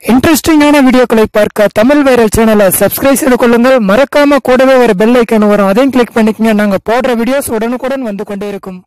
இன்ட்ரெஸ்டிங்கான வீடியோக்களை பார்க்க தமிழ் வைரல் சேனலை சப்ஸ்கிரைப் செய்து கொள்ளுங்கள் மறக்காம கூடவே ஒரு பெல் ஐக்கான் வரும் அதையும் கிளிக் பண்ணிக்கங்க நாங்க போடுற வீடியோஸ் உடனுக்குடன் வந்து கொண்டே இருக்கும்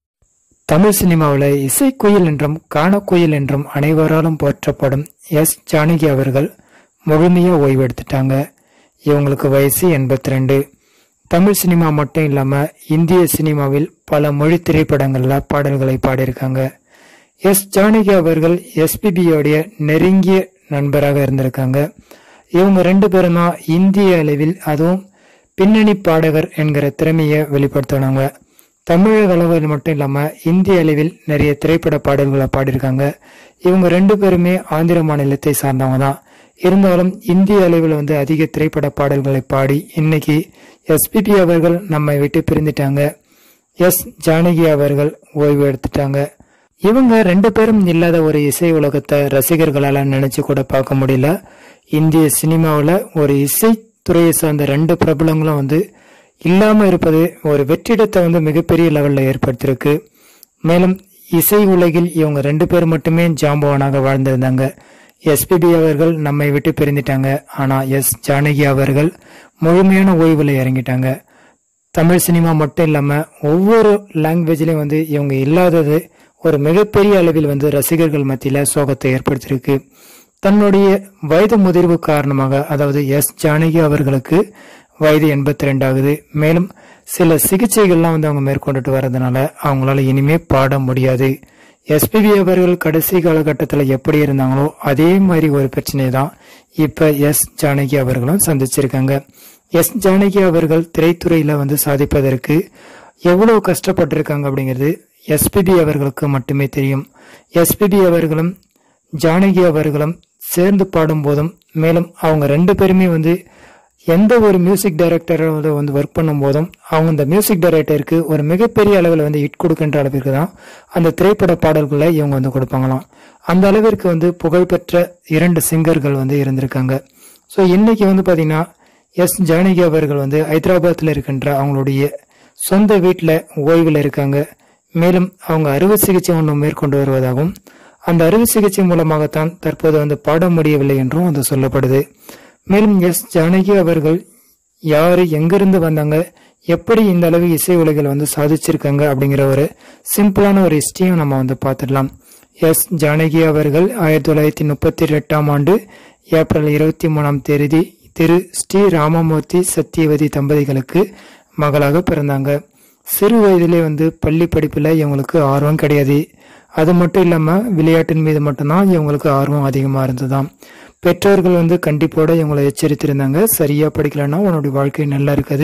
தமிழ் சினிமாவில் இசைக்குயில் என்றும் காணக்குயில் என்றும் அனைவராலும் போற்றப்படும் எஸ் ஜானகி அவர்கள் முழுமையா ஓய்வு எடுத்துட்டாங்க இவங்களுக்கு வயசு எண்பத்தி ரெண்டு தமிழ் சினிமா மட்டும் இல்லாம இந்திய சினிமாவில் பல மொழி திரைப்படங்கள்ல பாடல்களை பாடியிருக்காங்க எஸ் ஜானகி அவர்கள் எஸ்பிபியோடைய நெருங்கிய நண்பராக இருந்திருக்காங்க இவங்க ரெண்டு பேரும் தான் இந்திய அளவில் அதுவும் பின்னணி பாடகர் என்கிற திறமையை வெளிப்படுத்தினாங்க தமிழக அளவில் மட்டும் இல்லாம இந்திய அளவில் நிறைய திரைப்பட பாடல்களை பாடியிருக்காங்க இவங்க ரெண்டு பேருமே ஆந்திர மாநிலத்தை சார்ந்தவங்க தான் இருந்தாலும் இந்திய அளவில் வந்து அதிக திரைப்பட பாடல்களை பாடி இன்னைக்கு எஸ்பிபி அவர்கள் நம்மை விட்டு பிரிந்துட்டாங்க எஸ் ஜானகி அவர்கள் ஓய்வு எடுத்துட்டாங்க இவங்க ரெண்டு பேரும் இல்லாத ஒரு இசை உலகத்தை ரசிகர்களால நினைச்சு கூட பார்க்க முடியல இந்திய சினிமாவில் ஒரு இசை துறையை சார்ந்த ரெண்டு பிரபலங்களும் வந்து இல்லாம இருப்பது ஒரு வெற்றிடத்தை வந்து மிகப்பெரிய லெவல்ல ஏற்படுத்தியிருக்கு மேலும் இசை உலகில் இவங்க ரெண்டு பேர் மட்டுமே ஜாம்பவானாக வாழ்ந்திருந்தாங்க எஸ்பிபி அவர்கள் நம்மை விட்டு பிரிந்துட்டாங்க ஆனா எஸ் ஜானகி அவர்கள் முழுமையான ஓய்வுல இறங்கிட்டாங்க தமிழ் சினிமா மட்டும் இல்லாம ஒவ்வொரு லாங்குவேஜ்லயும் வந்து இவங்க இல்லாதது ஒரு மிகப்பெரிய அளவில் வந்து ரசிகர்கள் மத்தியில சோகத்தை ஏற்படுத்தியிருக்கு தன்னுடைய வயது முதிர்வு காரணமாக அதாவது எஸ் ஜானகி அவர்களுக்கு வயது எண்பத்தி ரெண்டு ஆகுது மேலும் சில சிகிச்சைகள்லாம் வந்து அவங்க மேற்கொண்டுட்டு வர்றதுனால அவங்களால இனிமே பாட முடியாது எஸ்பிபி அவர்கள் கடைசி காலகட்டத்தில் எப்படி இருந்தாங்களோ அதே மாதிரி ஒரு பிரச்சனை தான் இப்ப எஸ் ஜானகி அவர்களும் சந்திச்சிருக்காங்க எஸ் ஜானகி அவர்கள் திரைத்துறையில வந்து சாதிப்பதற்கு எவ்வளவு கஷ்டப்பட்டிருக்காங்க அப்படிங்கிறது எஸ்பிபி அவர்களுக்கு மட்டுமே தெரியும் எஸ்பிபி அவர்களும் ஜானகி அவர்களும் சேர்ந்து பாடும் போதும் மேலும் அவங்க ரெண்டு பேருமே வந்து எந்த ஒரு மியூசிக் டைரக்டரோட வந்து ஒர்க் பண்ணும் போதும் அவங்க இந்த மியூசிக் டைரக்டருக்கு ஒரு மிகப்பெரிய அளவில் வந்து ஹிட் கொடுக்கின்ற அளவிற்கு தான் அந்த திரைப்பட பாடல்களை இவங்க வந்து கொடுப்பாங்களாம் அந்த அளவிற்கு வந்து புகழ்பெற்ற இரண்டு சிங்கர்கள் வந்து இருந்திருக்காங்க ஸோ இன்னைக்கு வந்து பார்த்தீங்கன்னா எஸ் ஜானகி அவர்கள் வந்து ஹைதராபாத்தில் இருக்கின்ற அவங்களுடைய சொந்த வீட்டில் ஓய்வில் இருக்காங்க மேலும் அவங்க அறுவை சிகிச்சை ஒன்று மேற்கொண்டு வருவதாகவும் அந்த அறுவை சிகிச்சை மூலமாகத்தான் தற்போது வந்து பாட முடியவில்லை என்றும் அது சொல்லப்படுது மேலும் எஸ் ஜானகி அவர்கள் யாரு எங்கிருந்து வந்தாங்க எப்படி இந்த அளவு இசை உலகில் வந்து சாதிச்சிருக்காங்க அப்படிங்கிற ஒரு சிம்பிளான ஒரு ஹிஸ்டரியும் நம்ம வந்து பார்த்துடலாம் எஸ் ஜானகி அவர்கள் ஆயிரத்தி தொள்ளாயிரத்தி முப்பத்தி எட்டாம் ஆண்டு ஏப்ரல் இருபத்தி மூணாம் தேதி திரு ஸ்ரீ ராமமூர்த்தி சத்தியவதி தம்பதிகளுக்கு மகளாக பிறந்தாங்க சிறு வயதிலே வந்து பள்ளி படிப்பில் இவங்களுக்கு ஆர்வம் கிடையாது அது மட்டும் இல்லாமல் விளையாட்டின் மீது மட்டும்தான் இவங்களுக்கு ஆர்வம் அதிகமாக இருந்ததாம் பெற்றோர்கள் வந்து கண்டிப்போட இவங்களை எச்சரித்திருந்தாங்க சரியா படிக்கலன்னா உன்னுடைய வாழ்க்கை நல்லா இருக்காது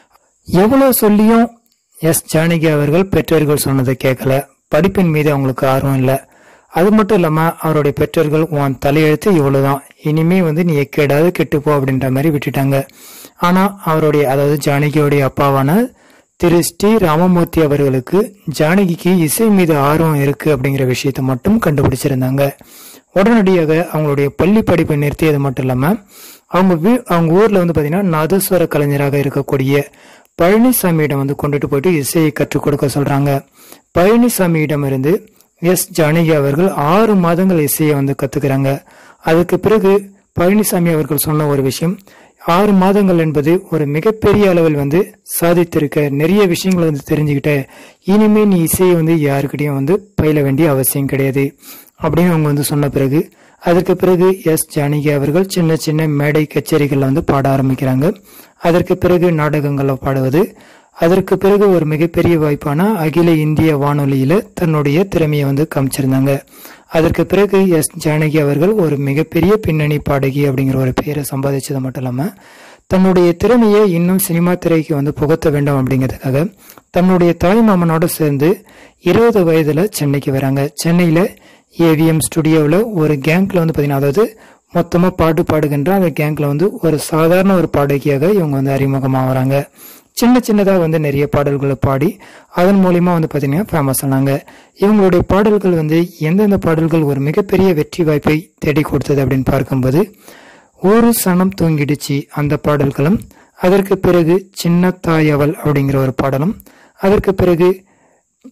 எவ்வளவு சொல்லியும் எஸ் ஜானகி அவர்கள் பெற்றோர்கள் சொன்னதை கேட்கல படிப்பின் மீது அவங்களுக்கு ஆர்வம் இல்லை அது மட்டும் இல்லாம அவருடைய பெற்றோர்கள் உன் தலையெழுத்து இவ்வளவுதான் இனிமே வந்து நீ எக்கேடாவது கெட்டுப்போ அப்படின்ற மாதிரி விட்டுட்டாங்க ஆனா அவருடைய அதாவது ஜானகியோடைய அப்பாவான திரு ஸ்ரீ ராமமூர்த்தி அவர்களுக்கு ஜானகிக்கு இசை மீது ஆர்வம் இருக்கு அப்படிங்கிற விஷயத்தை மட்டும் கண்டுபிடிச்சிருந்தாங்க உடனடியாக அவங்களுடைய பள்ளி படிப்பை நிறுத்தியது மட்டும் இல்லாம அவங்க வீ அவங்க ஊர்ல வந்து பாத்தீங்கன்னா நாதஸ்வர கலைஞராக இருக்கக்கூடிய பழனிசாமியிடம் வந்து கொண்டுட்டு போயிட்டு இசையை கற்றுக் கொடுக்க சொல்றாங்க பழனிசாமியிடம் இருந்து எஸ் ஜானகி அவர்கள் ஆறு மாதங்கள் இசையை வந்து கத்துக்கிறாங்க அதுக்கு பிறகு பழனிசாமி அவர்கள் சொன்ன ஒரு விஷயம் ஆறு மாதங்கள் என்பது ஒரு மிகப்பெரிய அளவில் வந்து சாதித்திருக்க நிறைய விஷயங்களை வந்து தெரிஞ்சுக்கிட்ட இனிமே நீ இசையை வந்து யாருக்கிட்டையும் வந்து பயில வேண்டிய அவசியம் கிடையாது அப்படின்னு அவங்க வந்து சொன்ன பிறகு அதற்கு பிறகு எஸ் ஜானகி அவர்கள் சின்ன சின்ன மேடை கச்சேரிகளில் வந்து பாட ஆரம்பிக்கிறாங்க அதற்கு பிறகு நாடகங்களில் பாடுவது அதற்கு பிறகு ஒரு மிகப்பெரிய வாய்ப்பான அகில இந்திய வானொலியில தன்னுடைய திறமையை வந்து காமிச்சிருந்தாங்க அதற்கு பிறகு எஸ் ஜானகி அவர்கள் ஒரு மிகப்பெரிய பின்னணி பாடகி அப்படிங்கிற ஒரு பெயரை சம்பாதிச்சது மட்டும் இல்லாம தன்னுடைய திறமையை இன்னும் சினிமா திரைக்கு வந்து புகத்த வேண்டும் அப்படிங்கிறதுக்காக தன்னுடைய தாய் மாமனோட சேர்ந்து இருபது வயதுல சென்னைக்கு வராங்க சென்னையில ஏவிஎம் ஸ்டுடியோவில் ஒரு கேங்க்ல வந்து பார்த்தீங்கன்னா அதாவது மொத்தமாக பாட்டு பாடுகின்ற அந்த கேங்க்ல வந்து ஒரு சாதாரண ஒரு பாடகியாக இவங்க வந்து அறிமுகமாகறாங்க சின்ன சின்னதாக வந்து நிறைய பாடல்களை பாடி அதன் மூலியமா வந்து பார்த்தீங்கன்னா ஃபேமஸ் ஆனாங்க இவங்களுடைய பாடல்கள் வந்து எந்தெந்த பாடல்கள் ஒரு மிகப்பெரிய வெற்றி வாய்ப்பை தேடி கொடுத்தது அப்படின்னு பார்க்கும்போது ஒரு சனம் தூங்கிடுச்சு அந்த பாடல்களும் அதற்கு பிறகு சின்ன தாயவள் அப்படிங்கிற ஒரு பாடலும் அதற்கு பிறகு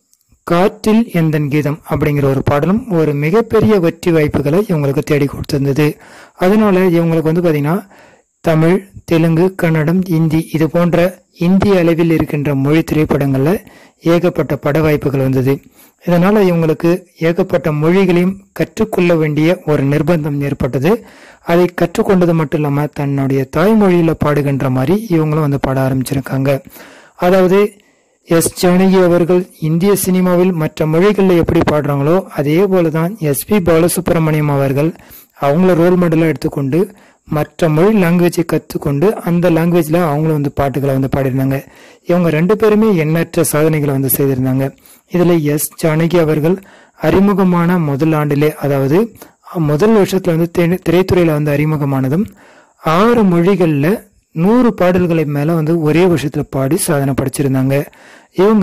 காற்றில் எந்தன் கீதம் அப்படிங்கிற ஒரு பாடலும் ஒரு மிகப்பெரிய வெற்றி வாய்ப்புகளை இவங்களுக்கு தேடி கொடுத்திருந்தது அதனால இவங்களுக்கு வந்து பார்த்தீங்கன்னா தமிழ் தெலுங்கு கன்னடம் இந்தி இது போன்ற இந்திய அளவில் இருக்கின்ற மொழி திரைப்படங்கள்ல ஏகப்பட்ட பட வாய்ப்புகள் வந்தது இதனால இவங்களுக்கு ஏகப்பட்ட மொழிகளையும் கற்றுக்கொள்ள வேண்டிய ஒரு நிர்பந்தம் ஏற்பட்டது அதை கற்றுக்கொண்டது மட்டும் இல்லாம தன்னுடைய தாய்மொழியில பாடுகின்ற மாதிரி இவங்களும் வந்து பாட ஆரம்பிச்சிருக்காங்க அதாவது எஸ் ஜானகி அவர்கள் இந்திய சினிமாவில் மற்ற மொழிகளில் எப்படி பாடுறாங்களோ அதே போலதான் எஸ்பி பாலசுப்ரமணியம் அவர்கள் அவங்கள ரோல் மாடலாக எடுத்துக்கொண்டு மற்ற மொழி லாங்குவேஜை கற்றுக்கொண்டு அந்த லாங்குவேஜில் அவங்களும் வந்து பாட்டுகளை வந்து பாடியிருந்தாங்க இவங்க ரெண்டு பேருமே எண்ணற்ற சாதனைகளை வந்து செய்திருந்தாங்க இதில் எஸ் ஜானகி அவர்கள் அறிமுகமான முதல் ஆண்டிலே அதாவது முதல் வருஷத்துல வந்து திரை- திரைத்துறையில வந்து அறிமுகமானதும் ஆறு மொழிகளில் நூறு பாடல்களை மேல வந்து ஒரே வருஷத்துல பாடி சாதனை படைச்சிருந்தாங்க இவங்க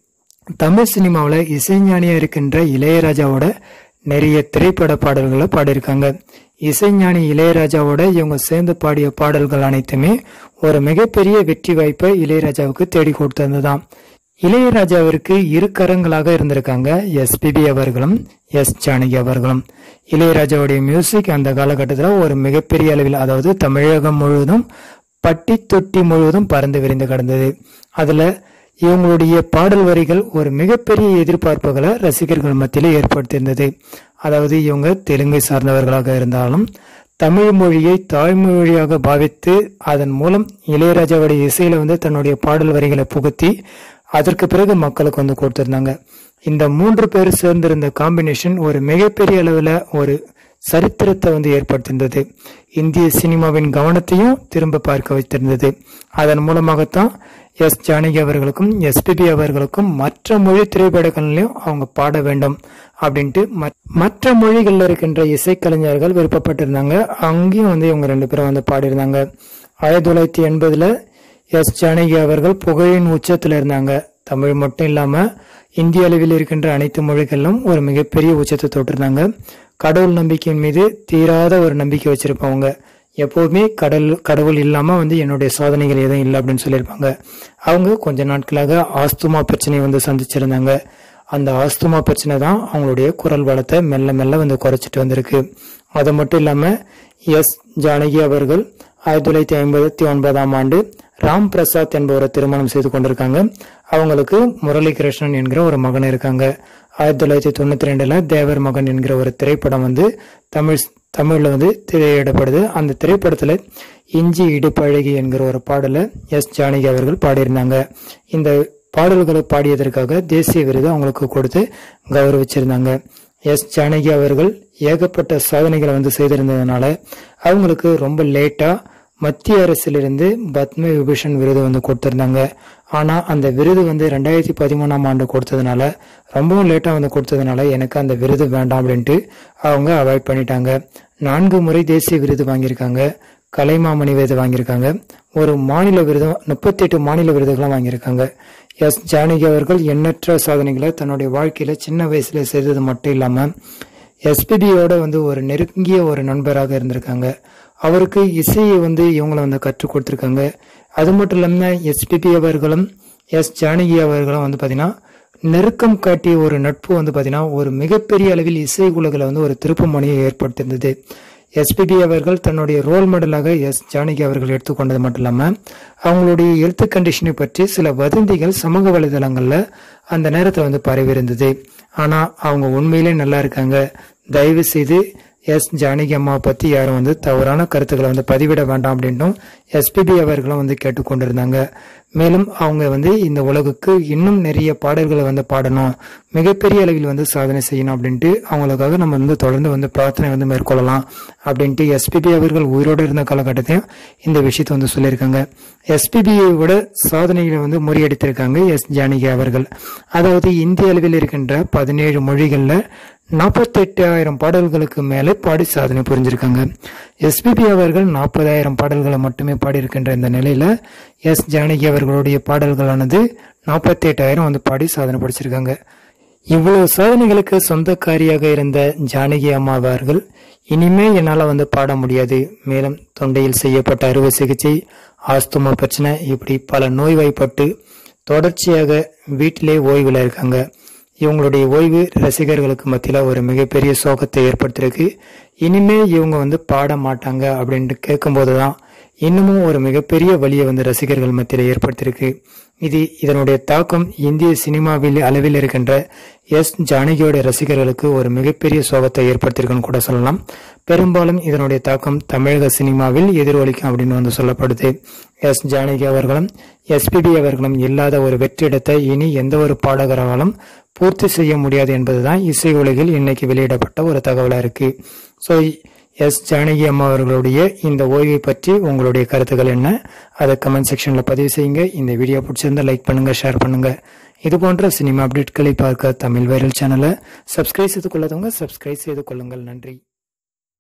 தமிழ் சினிமாவில் இசைஞானியா இருக்கின்ற இளையராஜாவோட நிறைய திரைப்பட பாடல்களை பாடியிருக்காங்க இசைஞானி இளையராஜாவோட இவங்க சேர்ந்து பாடிய பாடல்கள் அனைத்துமே ஒரு மிகப்பெரிய வெற்றி வாய்ப்பை இளையராஜாவுக்கு தேடி கொடுத்திருந்ததாம் இளையராஜாவிற்கு இரு கரங்களாக இருந்திருக்காங்க எஸ்பிபி அவர்களும் எஸ் ஜானகி அவர்களும் இளையராஜாவுடைய மியூசிக் அந்த காலகட்டத்தில் ஒரு மிகப்பெரிய அளவில் அதாவது தமிழகம் முழுவதும் பட்டி தொட்டி முழுவதும் பறந்து விரிந்து கிடந்தது அதுல இவங்களுடைய பாடல் வரிகள் ஒரு மிகப்பெரிய எதிர்பார்ப்புகளை ரசிகர்கள் மத்தியில் ஏற்படுத்தியிருந்தது அதாவது இவங்க தெலுங்கை சார்ந்தவர்களாக இருந்தாலும் தமிழ் மொழியை தாய்மொழியாக பாவித்து அதன் மூலம் இளையராஜாவுடைய இசையில வந்து தன்னுடைய பாடல் வரிகளை புகுத்தி அதற்கு பிறகு மக்களுக்கு வந்து கொடுத்திருந்தாங்க இந்த மூன்று பேர் சேர்ந்திருந்த காம்பினேஷன் ஒரு மிகப்பெரிய அளவில் ஒரு சரித்திரத்தை வந்து ஏற்படுத்தியிருந்தது இந்திய சினிமாவின் கவனத்தையும் திரும்ப பார்க்க வைத்திருந்தது அதன் மூலமாகத்தான் எஸ் ஜானகி அவர்களுக்கும் எஸ்பிபி அவர்களுக்கும் மற்ற மொழி திரைப்படங்கள்லையும் அவங்க பாட வேண்டும் அப்படின்ட்டு மற்- மற்ற மொழிகளில் இருக்கின்ற இசைக்கலைஞர்கள் விருப்பப்பட்டிருந்தாங்க அங்கேயும் வந்து இவங்க ரெண்டு பேரும் வந்து பாடியிருந்தாங்க ஆயிரத்தி தொள்ளாயிரத்தி எண்பதுல எஸ் ஜானகி அவர்கள் புகழின் உச்சத்துல இருந்தாங்க தமிழ் மட்டும் இல்லாம இந்திய அளவில் இருக்கின்ற அனைத்து மொழிகளிலும் ஒரு மிகப்பெரிய உச்சத்தை தொட்டிருந்தாங்க கடவுள் நம்பிக்கையின் மீது தீராத ஒரு நம்பிக்கை வச்சிருப்பவங்க எப்போதுமே கடல் கடவுள் இல்லாம வந்து என்னுடைய சாதனைகள் எதுவும் இல்லை அப்படின்னு சொல்லியிருப்பாங்க அவங்க கொஞ்ச நாட்களாக ஆஸ்துமா பிரச்சனையை வந்து சந்திச்சிருந்தாங்க அந்த ஆஸ்துமா பிரச்சனை தான் அவங்களுடைய குரல் வளத்தை மெல்ல மெல்ல வந்து குறைச்சிட்டு வந்திருக்கு அது மட்டும் இல்லாம எஸ் ஜானகி அவர்கள் ஆயிரத்தி தொள்ளாயிரத்தி ஐம்பத்தி ஒன்பதாம் ஆண்டு ராம் பிரசாத் என்பவரை திருமணம் செய்து கொண்டிருக்காங்க அவங்களுக்கு முரளி கிருஷ்ணன் என்கிற ஒரு மகன் இருக்காங்க ஆயிரத்தி தொள்ளாயிரத்தி தொண்ணூத்தி ரெண்டுல தேவர் மகன் என்கிற ஒரு திரைப்படம் வந்து தமிழ் தமிழ்ல வந்து திரையிடப்படுது அந்த திரைப்படத்துல இஞ்சி இடுப்பழகி என்கிற ஒரு பாடலை எஸ் ஜானகி அவர்கள் பாடியிருந்தாங்க இந்த பாடல்களை பாடியதற்காக தேசிய விருது அவங்களுக்கு கொடுத்து கௌரவிச்சிருந்தாங்க எஸ் ஜானகி அவர்கள் ஏகப்பட்ட சாதனைகளை வந்து செய்திருந்ததுனால அவங்களுக்கு ரொம்ப லேட்டா மத்திய அரசிலிருந்து பத்ம விபூஷன் விருது வந்து கொடுத்திருந்தாங்க ஆனா அந்த விருது வந்து ரெண்டாயிரத்தி பதிமூணாம் ஆண்டு கொடுத்ததுனால ரொம்பவும் லேட்டா வந்து கொடுத்ததுனால எனக்கு அந்த விருது வேண்டாம் அப்படின்ட்டு அவங்க அவாய்ட் பண்ணிட்டாங்க நான்கு முறை தேசிய விருது வாங்கியிருக்காங்க கலைமாமணி விருது வாங்கியிருக்காங்க ஒரு மாநில விருதும் முப்பத்தி எட்டு மாநில விருதுகளும் வாங்கியிருக்காங்க எஸ் ஜானகி அவர்கள் எண்ணற்ற சாதனைகளை தன்னுடைய வாழ்க்கையில சின்ன வயசுல செய்தது மட்டும் இல்லாம எஸ்பிபியோட வந்து ஒரு நெருங்கிய ஒரு நண்பராக இருந்திருக்காங்க அவருக்கு இசையை வந்து இவங்களை வந்து கற்றுக் கொடுத்திருக்காங்க அது மட்டும் இல்லாம எஸ்பிபி அவர்களும் எஸ் ஜானகி அவர்களும் வந்து பாத்தீங்கன்னா நெருக்கம் காட்டிய ஒரு நட்பு வந்து பாத்தீங்கன்னா ஒரு மிகப்பெரிய அளவில் இசை உலகில் வந்து ஒரு திருப்பு முனையை ஏற்படுத்தியிருந்தது எஸ்பிபி அவர்கள் தன்னுடைய ரோல் மாடலாக எஸ் ஜானகி அவர்கள் எடுத்துக்கொண்டது மட்டும் இல்லாம அவங்களுடைய எழுத்து கண்டிஷனை பற்றி சில வதந்திகள் சமூக வலைதளங்கள்ல அந்த நேரத்தில் வந்து பரவி இருந்தது ஆனா அவங்க உண்மையிலே நல்லா இருக்காங்க தயவு செய்து எஸ் ஜானகி அம்மாவை பத்தி யாரும் வந்து தவறான கருத்துக்களை வந்து பதிவிட வேண்டாம் அப்படின்னும் எஸ்பிபி அவர்களும் வந்து கேட்டுக்கொண்டிருந்தாங்க மேலும் அவங்க வந்து இந்த உலகுக்கு இன்னும் நிறைய பாடல்களை வந்து பாடணும் மிகப்பெரிய அளவில் வந்து சாதனை செய்யணும் அப்படின்ட்டு அவங்களுக்காக நம்ம வந்து தொடர்ந்து வந்து பிரார்த்தனை வந்து மேற்கொள்ளலாம் அப்படின்ட்டு எஸ்பிபி அவர்கள் உயிரோடு இருந்த காலகட்டத்தையும் இந்த விஷயத்தை வந்து சொல்லியிருக்காங்க எஸ்பிபியை விட சாதனைகளை வந்து முறியடித்திருக்காங்க எஸ் ஜானகி அவர்கள் அதாவது இந்திய அளவில் இருக்கின்ற பதினேழு மொழிகள்ல நாற்பத்தெட்டு ஆயிரம் பாடல்களுக்கு மேலே பாடி சாதனை புரிஞ்சிருக்காங்க எஸ்பிபி அவர்கள் நாற்பதாயிரம் பாடல்களை மட்டுமே பாடியிருக்கின்ற இந்த நிலையில எஸ் ஜானகி அவர்களுடைய பாடல்களானது நாற்பத்தி எட்டாயிரம் வந்து பாடி சாதனை படிச்சிருக்காங்க இவ்வளவு சாதனைகளுக்கு சொந்தக்காரியாக இருந்த ஜானகி அம்மா அவர்கள் இனிமே என்னால வந்து பாட முடியாது மேலும் தொண்டையில் செய்யப்பட்ட அறுவை சிகிச்சை ஆஸ்துமா பிரச்சனை இப்படி பல நோய்வாய்ப்பட்டு தொடர்ச்சியாக வீட்டிலே ஓய்வில் இருக்காங்க இவங்களுடைய ஓய்வு ரசிகர்களுக்கு மத்தியில் ஒரு மிகப்பெரிய சோகத்தை ஏற்படுத்தியிருக்கு இனிமே இவங்க வந்து பாட மாட்டாங்க அப்படின்ட்டு கேட்கும்போது தான் இன்னமும் ஒரு மிகப்பெரிய வழியை வந்து ரசிகர்கள் மத்தியில் ஏற்படுத்தியிருக்கு இது இதனுடைய தாக்கம் இந்திய சினிமாவில் அளவில் இருக்கின்ற எஸ் ஜானகியோட ரசிகர்களுக்கு ஒரு மிகப்பெரிய சோகத்தை ஏற்படுத்தியிருக்குன்னு கூட சொல்லலாம் பெரும்பாலும் இதனுடைய தாக்கம் தமிழக சினிமாவில் எதிரொலிக்கும் அப்படின்னு வந்து சொல்லப்படுது எஸ் ஜானகி அவர்களும் எஸ்பிபி அவர்களும் இல்லாத ஒரு வெற்றிடத்தை இனி எந்த ஒரு பாடகராலும் பூர்த்தி செய்ய முடியாது என்பதுதான் இசை உலகில் இன்னைக்கு வெளியிடப்பட்ட ஒரு தகவலா இருக்கு ஸோ எஸ் ஜானகி அம்மா அவர்களுடைய இந்த ஓய்வை பற்றி உங்களுடைய கருத்துக்கள் என்ன அதை கமெண்ட் செக்ஷன்ல பதிவு செய்யுங்க இந்த வீடியோ பிடிச்சிருந்தா லைக் பண்ணுங்க ஷேர் பண்ணுங்க இது போன்ற சினிமா அப்டேட்களை பார்க்க தமிழ் வைரல் சேனலை சப்ஸ்கிரைப் செய்து கொள்ளாதவங்க சப்ஸ்கிரைப் செய்து கொள்ளுங்கள் நன்றி